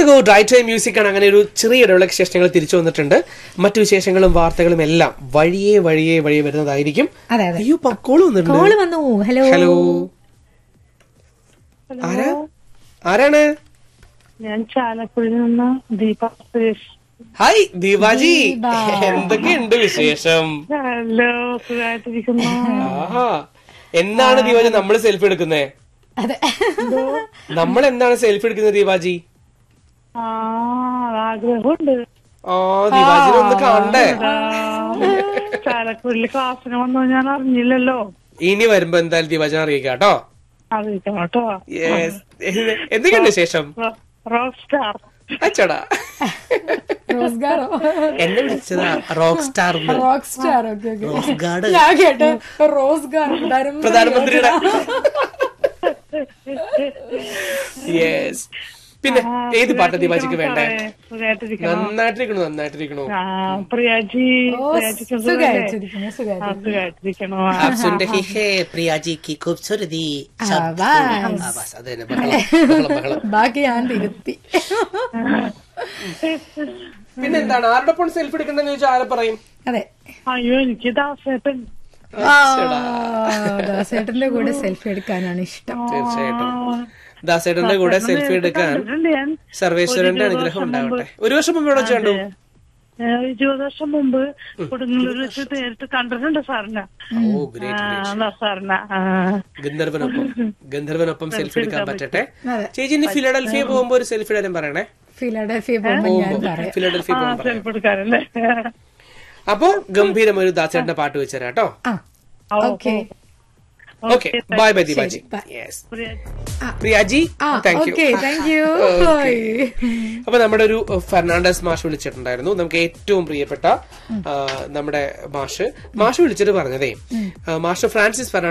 To go dry time music ആണ് അങ്ങനെ ഒരു ചെറിയ ഇടവേള വിശേഷങ്ങൾ തിരിച്ചു വന്നിട്ടുണ്ട് മറ്റു വിശേഷങ്ങളും വാർത്തകളും എല്ലാം വഴിയെ വഴിയെ വഴിയെ വരുന്നതായിരിക്കും അതെ അതെ അയ്യോ കോള് വന്നിട്ടുണ്ട് കോള് വന്നു ഹലോ ഹലോ ആരാ ആരാണ് ഞാൻ ചാലക്കുഴിയിൽ നിന്ന് ദീപ സുരേഷ് ഹായ് ദീപാജി ദീപ. എന്തൊക്കെയുണ്ട് വിശേഷം ഹലോ സുഖമായിട്ടിരിക്കുന്നു ആഹാ എന്നാണ് ദീപാജി നമ്മൾ സെൽഫി എടുക്കുന്നേ അതെ നമ്മൾ എന്നാണ് സെൽഫി എടുക്കുന്നത് ദീപാജി ആ ആഗ്രഹമുണ്ട് ആ ദീപാജിനെ ഒന്ന് കാണണ്ടേ ആ, ചാലക്കുഴിയിൽ ക്ലാസ്സിന് വന്നു ഞാൻ അറിഞ്ഞില്ലല്ലോ ഇനി വരുമ്പോ എന്തായാലും ദീപാജിനെ അറിയിക്കാം കേട്ടോ അറിയിക്കണം കേട്ടോ യെസ് എന്തൊക്കെയുണ്ട് വിശേഷം റോ- റോക്ക് സ്റ്റാർ അച്ചടാ റോസ്ഗാറോ എന്നെ വിളിച്ചതാ rock star rock star okay okay റോസ് ഗാർഡ് ഞാൻ കേട്ടോ റോസ്ഗാർ പ്രധാനമന്ത്രി പ്രധാനമന്ത്രിയുടെ യെസ് പിന്നെ ഏത് പാട്ടാ ദീപാജിക്ക് വേണ്ടേ സുഖമായിട്ടിരിക്കണം നന്നായിട്ടിരിക്കണു നന്നായിട്ടിരിക്കണു ആ പ്രിയാജി ഓ പ്രിയാജിക്ക് സുഖമല്ലേ? സുഖമായിട്ടിരിക്കുന്നു ആ, സുഖമായിട്ടിരിക്കുന്നു സുഖമായിട്ടിരിക്കണോ आप सुन रही है प्रिया जी की खूबसूरती शब्द आवाज। आवाज അത് തന്നെ ബഹളം ബഹളം ബഹളം ബാക്കി ഞാൻ തിരുത്തി പിന്നെ എന്താണ് ആരുടെ ഫോൺ സെൽഫി എടുക്കണ്ടെന്ന് ചോദിച്ചാൽ ആരെ പറയും അതെ അയ്യോ എനിക്ക് ദാസേട്ടൻ ആ, ദാസേട്ടന്റെ കൂടെ സെൽഫി എടുക്കാനാണ് ഇഷ്ടം തീർച്ചയായിട്ടും ദാസേട്ടന്റെ കൂടെ സെൽഫി എടുക്കാൻ കണ്ടിട്ടുണ്ട് ഞാൻ സർവേശ്വരന്റെ അനുഗ്രഹം ഉണ്ടാവട്ടെ ഒരു വർഷം മുമ്പ് ഇവിടെ വെച്ച് കണ്ടു ഏ, ഇരുപത് വർഷം മുമ്പ് കൊടുങ്ങല്ലൂർ വെച്ച് നേരിട്ട് കണ്ടിട്ടുണ്ട് സാറിനെ ഓ ഗ്രേറ്റ് ആ, ദാ സാറിനെ ആ. ഗന്ധർവനൊപ്പം ഗന്ധർവനൊപ്പം സെൽഫി എടുക്കാൻ പറ്റട്ടെ അതെ. ചേച്ചി ഇനി ഫിലഡൽഫിയ പോകുമ്പോ ഒരു സെൽഫി ഇടാനും പറയണേ ഫിലാഡൽഫിയ പോകുമ്പോൾ ഞാൻ പറയാം ഫിലഡൽഫിയ ആ പോകുമ്പോ പറയാം സെൽഫ് എടുക്കാനല്ലേ അപ്പോ ഗംഭീരം ഒരു ദാസേട്ടന്റെ പാട്ട് വെച്ചുതരാം കേട്ടോ ആ okay okay bye bye Deepaji bye. Yes Priya- Priyaji ആ thank you okay thank you അപ്പൊ നമ്മുടെ ഒരു അഹ്, ഫെർണാണ്ടസ് മാഷ് വിളിച്ചിട്ടുണ്ടായിരുന്നു നമുക്ക് ഏറ്റവും പ്രിയപ്പെട്ട ആ, നമ്മുടെ മാഷ് മാഷ് വിളിച്ചിട്ട് പറഞ്ഞതേ ആ, മാഷ് ഫ്രാൻസിസ് ഫെർണാണ്ടസ്